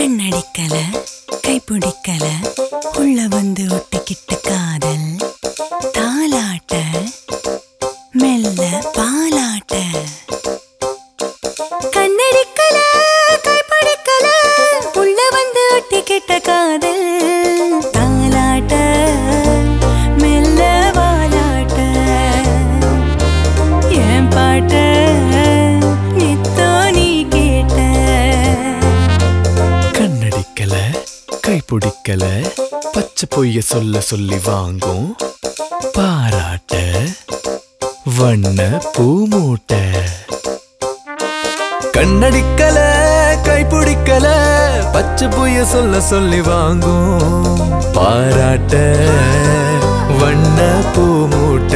கண்ணடிக்கல கைப்பிடிக்கல உள்ள வந்து ஒட்டிக்கிட்ட காதல் தாலாட்ட மெல்ல பாலாட்ட கண்ணடிக்கல கைப்பிடிக்கல உள்ள வந்து ஒட்டிக்கிட்ட காதல் தாலாட்ட மெல்ல வாலாட்ட என் பாட்ட நித்தோ நீ கேட்ட கண்ணடிக்கல கைப்பிடிக்கல பச்சை பொய்ய சொல்ல சொல்லி வாங்கும் பாராட்ட வண்ண பூமூட்ட கண்ணடிக்கல கைப்பிடிக்கல பச்சை பொய்ய சொல்ல சொல்லி வாங்கும் பாராட்ட வண்ண பூமூட்ட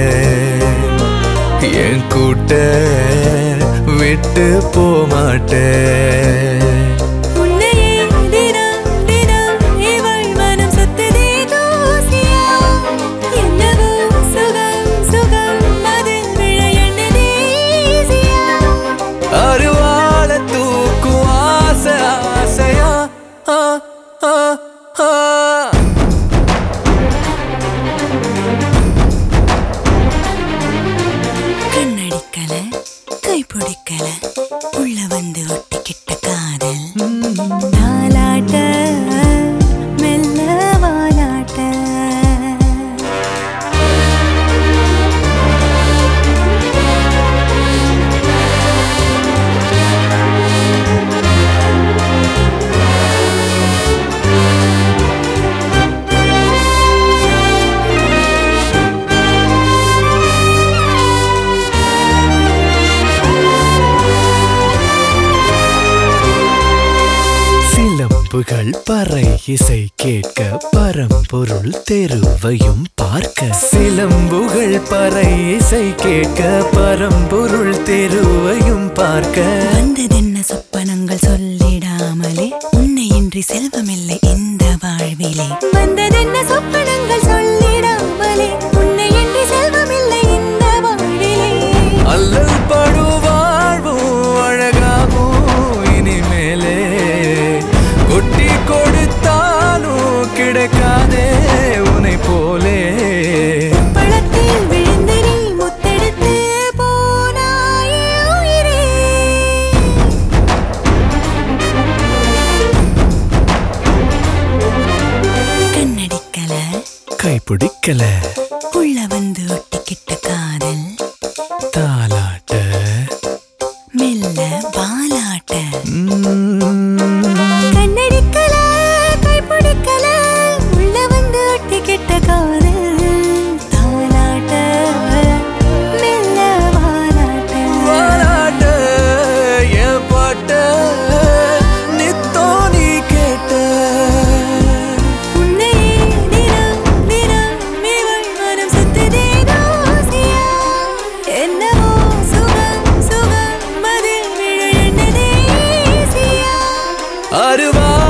என் கூட்ட விட்டு போமாட்டேன் உன்னையே தினம் தினம் இவள் மனம் சுத்ததே தூசியா என்னவோ சுகம் சுகம் அதில் விழ எண்ணதே ஈஸியா அருவாள தூக்கும் ஆசை ஆசையா ஆ, ஆ, ஆ. கண்ணடிக்கல கைப்பிடிக்கல உள்ள வந்து ஒட்டிக்கிட்ட காதல் தாலாட்ட மெல்ல வாலாட்ட சிலம்புகள் பறை இசை கேட்க பரம்பொருள் தெருவையும் பார்க்க சிலம்புகள் பறை இசை கேட்க பரம்பொருள் தெருவையும் பார்க்க வந்ததென்ன சொப்பனங்கள் சொல்லிடாமலே உன்னை இன்றி செல்வமில்லை இந்த வாழ்விலே வந்ததென்ன சொப்பனங்கள் சொல்லிடாமலே உன்னை இன்றி செல்வமில்லை இந்த வாழ்விலே அல்லல் படு வாழ்வும் அழகாகும் இனிமேலே கொட்டி கொடுத்தாலும் கிடைக்காதே உனை போலே பழத்தில் விழுந்து நீ முத்தெடுத்து போனாயே உயிரே கண்ணடிக்கல கைப்பிடிக்கல உள்ள வந்து ஒட்டிக்கிட்ட காதல் தாலாட்ட மெல்ல பாலாட்ட உம். கண்ணடிக்கல கைப்பிடிக்கல உள்ள வந்து ஒட்டிக்கிட்ட காதல் தாலாட்ட மெல்ல வாலாட்ட வாலாட்ட என் பாட்ட நித்தோ நீ கேட்ட உன்னையே தினம் தினம் இவள் மனம் சுத்ததே தூசியா என்னவோ சுகம் சுகம் அதில் விழ எண்ணதே ஈஸியா அருவா